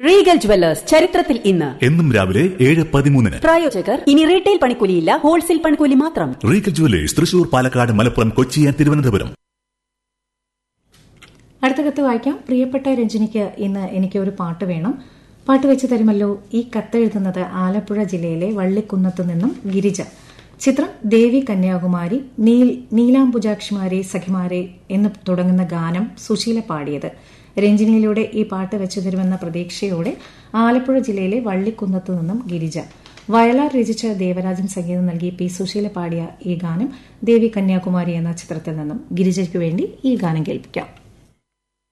Regal jewellers ചരിത്രത്തിൽ ഇന്ന് എന്നും രാവിലെ ഏഴ് പതിമൂന്നിന് പ്രായോജകർ ഇനി റീറ്റെയിൽ പണിക്കൂലിയില്ല ഹോൾസെയിൽ പണിക്കൂലി മാത്രം Regal jewellers Thrissur Palakkad Malappuram Kochi and Thiruvananthapuram അടുത്ത കത്ത് വായിക്കാം പ്രിയപ്പെട്ട രഞ്ജിനിക്ക് ഇന്ന് എനിക്ക് ഒരു പാട്ട് വേണം പാട്ട് വെച്ച് തരുമല്ലോ ഈ കത്തെഴുതുന്നത് ആലപ്പുഴ ജില്ലയിലെ വള്ളിക്കുന്നത്ത് നിന്നും ഗിരിജ ചിത്രം ദേവി കന്യാകുമാരി നീൽ നീലാംബുജാക്ഷിമാരെ സഖിമാരെ എന്ന് തുടങ്ങുന്ന ഗാനം സുശീല പാടിയത് രഞ്ജിനിയിലൂടെ ഈ പാട്ട് വെച്ചു തരുമെന്ന പ്രതീക്ഷയോടെ ആലപ്പുഴ ജില്ലയിലെ വള്ളിക്കുന്നത്ത് നിന്നും ഗിരിജ വയലാർ രചിച്ച ദേവരാജൻ സംഗീതം നൽകി പി സുശീല പാടിയ ഈ ഗാനം ദേവി കന്യാകുമാരി എന്ന ചിത്രത്തിൽ നിന്നും ഗിരിജയ്ക്കു വേണ്ടി ഈ ഗാനം കേൾപ്പിക്കാം